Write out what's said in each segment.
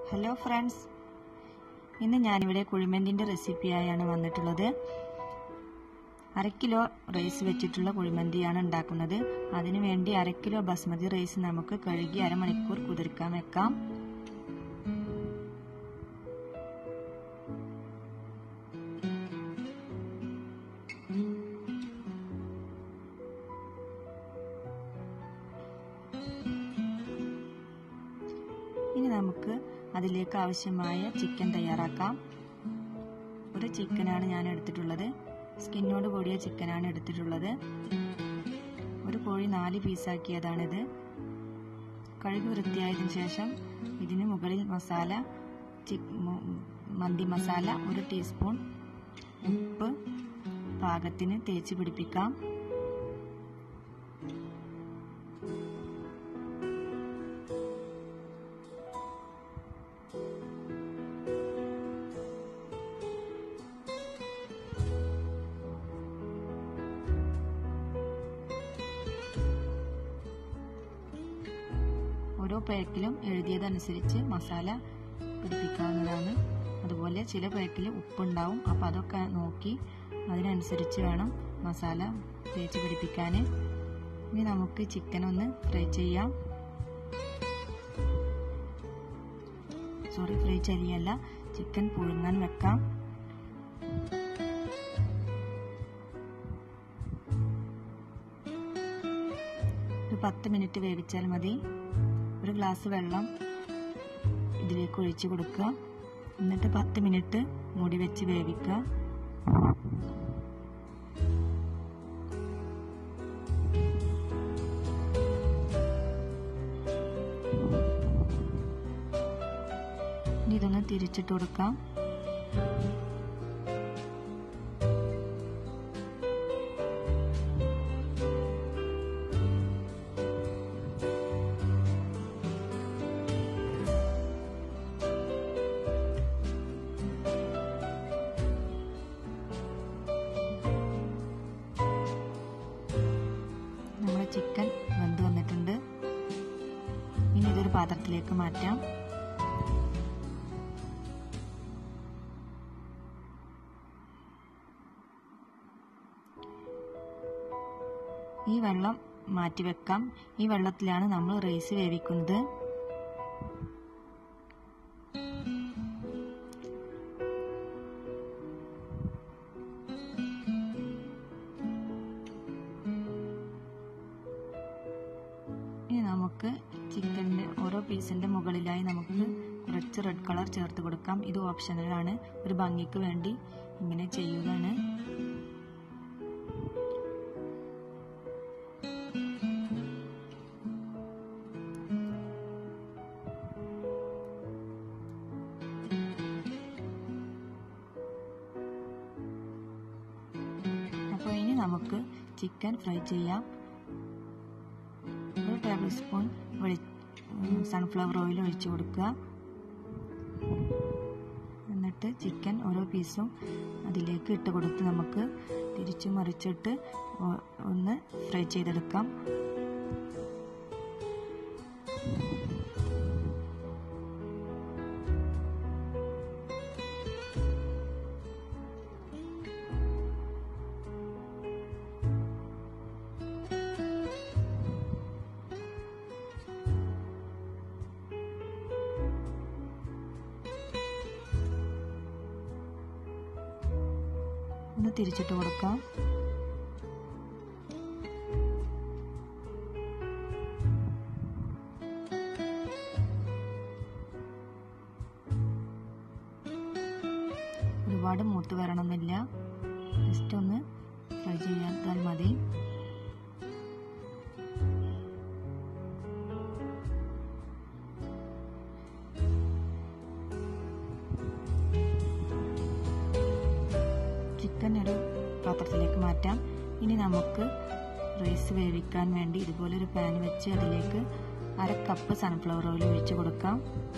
hello friends ഇന്ന് ഞാനിവിടെ കുഴിമന്തിൻ്റെ റെസിപ്പിയായാണ് വന്നിട്ടുള്ളത് അര കിലോ റൈസ് വെച്ചിട്ടുള്ള കുഴിമന്തിയാണ് ഉണ്ടാക്കുന്നത് അതിനു വേണ്ടി അര കിലോ ബസ്മതി റൈസ് നമുക്ക് കഴുകി അരമണിക്കൂർ കുതിർക്കാൻ വെക്കാം ഇനി നമുക്ക് അതിലേക്ക് ആവശ്യമായ ചിക്കൻ തയ്യാറാക്കാം ഒരു ചിക്കനാണ് ഞാൻ എടുത്തിട്ടുള്ളത് സ്കിന്നോട് കൂടിയ ചിക്കനാണ് എടുത്തിട്ടുള്ളത് ഒരു കോഴി നാല് പീസാക്കിയതാണിത് കഴുകി വൃത്തിയായതിനു ശേഷം ഇതിന് മുകളിൽ മസാല മന്തി മസാല ഒരു ടീസ്പൂൺ ഉപ്പ് പാകത്തിന് തേച്ച് പിടിപ്പിക്കാം ഓരോ പാക്കിലും എഴുതിയതനുസരിച്ച് മസാല പിടിപ്പിക്കാവുന്നതാണ് അതുപോലെ ചില പാക്കിൽ ഉപ്പുണ്ടാവും അപ്പോൾ അതൊക്കെ നോക്കി അതിനനുസരിച്ച് വേണം മസാല തേച്ച് പിടിപ്പിക്കാൻ ഇനി നമുക്ക് ചിക്കൻ ഒന്ന് ഫ്രൈ ചെയ്യാം സോറി ഫ്രൈ ചെയ്യല്ല ചിക്കൻ പുഴുങ്ങാൻ വെക്കാം ഒരു പത്ത് മിനിറ്റ് വേവിച്ചാൽ മതി ഒരു ഗ്ലാസ് വെള്ളം ഇതിലേക്ക് ഒഴിച്ചു കൊടുക്കുക എന്നിട്ട് പത്ത് മിനിറ്റ് മൂടി വെച്ച് വേവിക്കുക ഇനി ഇതൊന്ന് തിരിച്ചിട്ട് കൊടുക്കാം നമ്മുടെ ചിക്കൻ വെന്ത് വന്നിട്ടുണ്ട് ഇനി ഇതൊരു പാത്രത്തിലേക്ക് മാറ്റാം ഈ വെള്ളം മാറ്റി വെക്കാം ഈ വെള്ളത്തിലാണ് നമ്മൾ റൈസ് വേവിക്കുന്നത് ഇനി നമുക്ക് ചിക്കൻ്റെ ഓരോ പീസിൻ്റെ മുകളിലായി നമുക്ക് കുറച്ച് റെഡ് കളർ ചേർത്ത് കൊടുക്കാം ഇത് ഓപ്ഷണലാണ് ഒരു ഭംഗിക്ക് വേണ്ടി ഇങ്ങനെ ചെയ്യുകയാണ് അപ്പോൾ ഇനി നമുക്ക് ചിക്കൻ ഫ്രൈ ചെയ്യാം ഒരു ടേബിൾ സ്പൂൺ വെളി സൺഫ്ലവർ ഓയിൽ ഒഴിച്ചു കൊടുക്കുക എന്നിട്ട് ചിക്കൻ ഓരോ പീസും അതിലേക്ക് ഇട്ട് കൊടുത്ത് നമുക്ക് തിരിച്ചു മറിച്ചിട്ട് ഒന്ന് ഫ്രൈ ചെയ്തെടുക്കാം ഒന്ന് തിരിച്ചിട്ട് കൊടുക്കാം ഒരുപാട് മൂത്ത് വരണമെന്നില്ല ജസ്റ്റ് ഒന്ന് ഫ്രൈ ചെയ്യാത്താൽ മതി ചിക്കൻ ഒരു പാത്രത്തിലേക്ക് മാറ്റാം ഇനി നമുക്ക് റൈസ് വേവിക്കാൻ വേണ്ടി ഇതുപോലെ ഒരു പാൻ വെച്ച് അതിലേക്ക് അര കപ്പ് സൺഫ്ലവർ ഓയിൽ ഒഴിച്ചു കൊടുക്കാം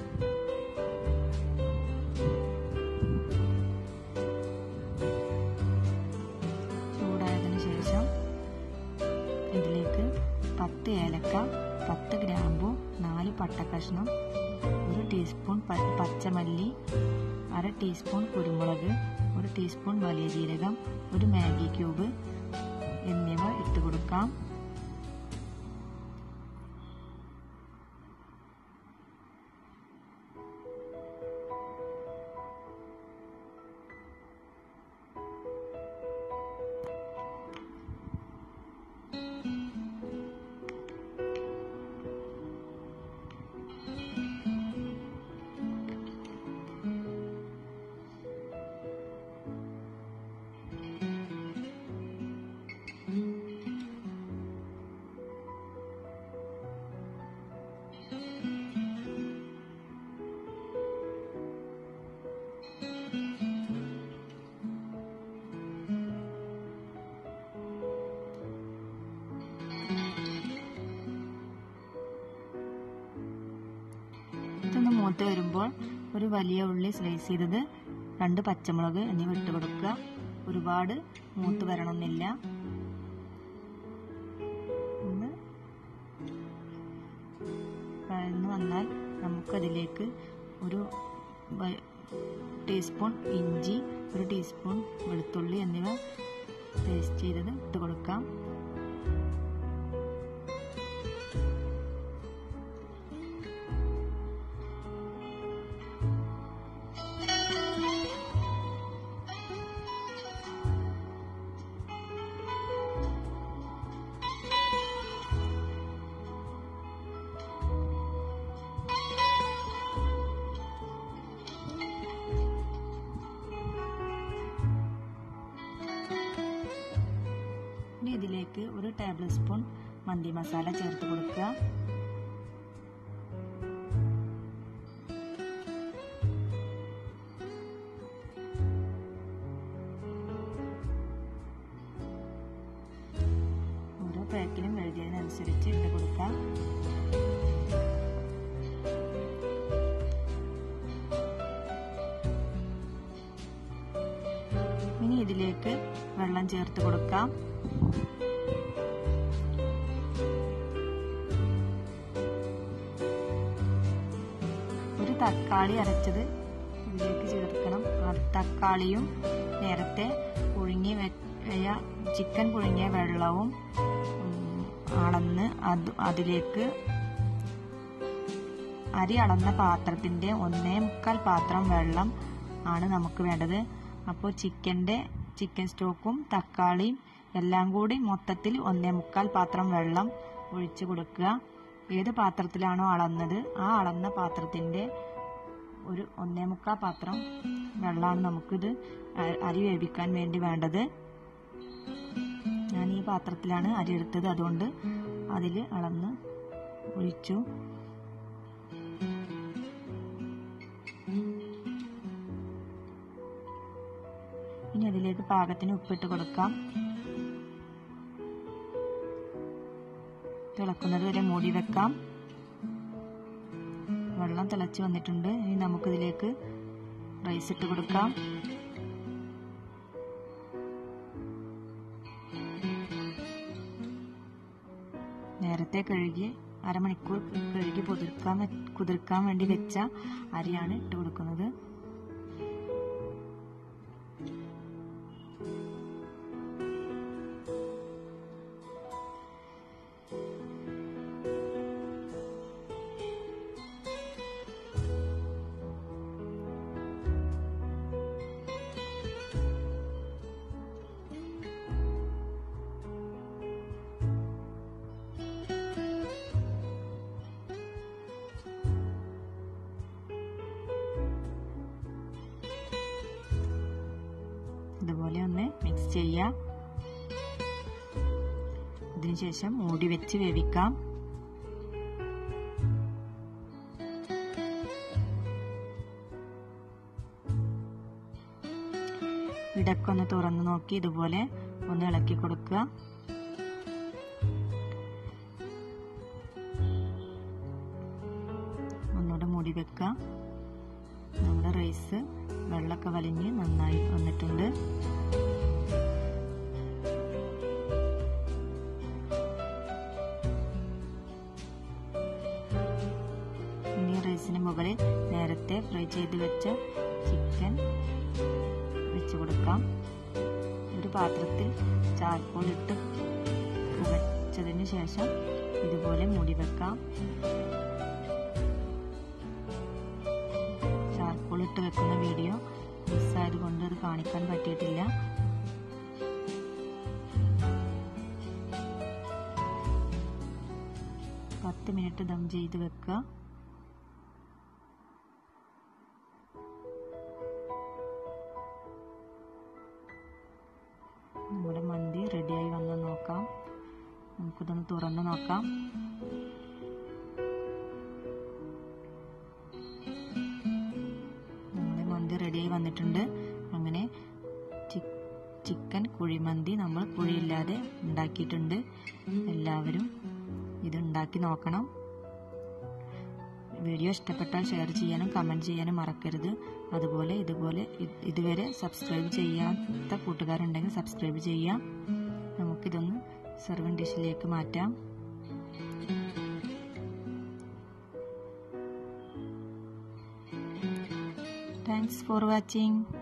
ചൂടായതിനു ശേഷം ഇതിലേക്ക് പത്ത് ഏലക്ക പത്ത് ഗ്രാമ്പു നാല് പട്ടക്കഷ്ണം ഒരു ടീസ്പൂൺ പച്ചമല്ലി അര ടീസ്പൂൺ കുരുമുളക് ഒരു ടീസ്പൂൺ വലിയ ജീരകം ഒരു മാഗി ക്യൂബ് എന്നിവ ഇട്ട് കൊടുക്കാം ഇതൊന്ന് മൂത്ത് വരുമ്പോൾ ഒരു വലിയ ഉള്ളി സ്ലൈസ് ചെയ്തത് രണ്ട് പച്ചമുളക് എന്നിവ ഇട്ട് കൊടുക്കുക ഒരുപാട് മൂത്ത് വരണമെന്നില്ല ഒന്ന് വഴന്നു വന്നാൽ നമുക്കതിലേക്ക് ഒരു ടീസ്പൂൺ ഇഞ്ചി ഒരു ടീസ്പൂൺ വെളുത്തുള്ളി എന്നിവ പേസ്റ്റ് ചെയ്തത് ഇട്ട് കൊടുക്കാം ഇനി ഇതിലേക്ക് ഒരു ടേബിൾ സ്പൂൺ മന്തി മസാല ചേർത്ത് കൊടുക്കുക ഓരോ പാക്കിലും എഴുതിയതിനനുസരിച്ച് ഇട്ട് കൊടുക്കാം ഇനി ഇതിലേക്ക് വെള്ളം ചേർത്ത് കൊടുക്കാം ഒരു തക്കാളി അരച്ചത് ഇതിലേക്ക് ചേർക്കണം ആ തക്കാളിയും നേരത്തെ പുഴുങ്ങി വെയ ചിക്കൻ പുഴുങ്ങിയ വെള്ളവും ഉം, അളന്ന് അത് അതിലേക്ക് അരി അളന്ന പാത്രത്തിന്റെ ഒന്നേ മുക്കാൽ പാത്രം വെള്ളം ആണ് നമുക്ക് വേണ്ടത് അപ്പോൾ ചിക്കൻ്റെ ചിക്കൻ സ്റ്റോക്കും തക്കാളിയും എല്ലാം കൂടി മൊത്തത്തിൽ ഒന്നേ മുക്കാൽ പാത്രം വെള്ളം ഒഴിച്ചു കൊടുക്കുക ഏത് പാത്രത്തിലാണോ അളന്നത് ആ അളന്ന പാത്രത്തിന്റെ ഒരു ഒന്നേ മുക്കാൽ പാത്രം വെള്ളമാണ് നമുക്കിത് അ- അരി വേവിക്കാൻ വേണ്ടി വേണ്ടത് ഞാൻ ഈ പാത്രത്തിലാണ് അരി എടുത്തത് അതുകൊണ്ട് അതിൽ അളന്ന് ഒഴിച്ചു ഇനി അതിലേക്ക് പാകത്തിന് ഉപ്പിട്ട് കൊടുക്കാം തിളക്കുന്നത് വരെ മൂടി വെക്കാം വെള്ളം തിളച്ച് വന്നിട്ടുണ്ട് ഇനി നമുക്കിതിലേക്ക് റൈസ് ഇട്ട് കൊടുക്കാം നേരത്തെ കഴുകി അരമണിക്കൂർ കഴുകി പുതിർക്കാൻ വെ- കുതിർക്കാൻ വേണ്ടി വെച്ച അരിയാണ് ഇട്ട് കൊടുക്കുന്നത് ഇതുപോലെ ഒന്ന് മിക്സ് ചെയ്യാം ഇതിനുശേഷം മൂടി വെച്ച് വേവിക്കാം ഇടക്കൊന്ന് തുറന്നു നോക്കി ഇതുപോലെ ഒന്ന് ഇളക്കി കൊടുക്കുക ഒന്നുകൂടെ മൂടി വെക്കുക നമ്മുടെ റൈസ് വെള്ളമൊക്കെ വലിഞ്ഞ് നന്നായി വന്നിട്ടുണ്ട് റൈസിന് മുകളിൽ നേരത്തെ ഫ്രൈ ചെയ്ത് വെച്ച ചിക്കൻ വെച്ച് കൊടുക്കാം ഒരു പാത്രത്തിൽ ചാർക്കോൾ ഇട്ട് പുകച്ചതിന് ശേഷം ഇതുപോലെ മൂടി വെക്കാം ചാർക്കോൾ ഇട്ട് വെക്കുന്ന വീഡിയോ മിസ്സായത് കൊണ്ട് അത് കാണിക്കാൻ പറ്റിയിട്ടില്ല പത്ത് മിനിറ്റ് ദം ചെയ്ത് വെക്കുക നമ്മുടെ മന്തി റെഡിയായി വന്ന് നോക്കാം നമുക്കിതൊന്ന് തുറന്ന് നോക്കാം നമ്മുടെ മന്തി റെഡിയായി വന്നിട്ടുണ്ട് അങ്ങനെ ചിക്കൻ കുഴിമന്തി നമ്മൾ കുഴിയില്ലാതെ ഉണ്ടാക്കിയിട്ടുണ്ട് എല്ലാവരും ഇത് ഉണ്ടാക്കി നോക്കണം വീഡിയോ ഇഷ്ടപ്പെട്ടാൽ ഷെയർ ചെയ്യാനും കമൻറ്റ് ചെയ്യാനും മറക്കരുത് അതുപോലെ ഇതുപോലെ ഇതുവരെ സബ്സ്ക്രൈബ് ചെയ്യാത്ത കൂട്ടുകാരുണ്ടെങ്കിൽ സബ്സ്ക്രൈബ് ചെയ്യാം നമുക്കിതൊന്ന് സെർവിങ് ഡിഷിലേക്ക് മാറ്റാം താങ്ക്സ് ഫോർ വാച്ചിങ്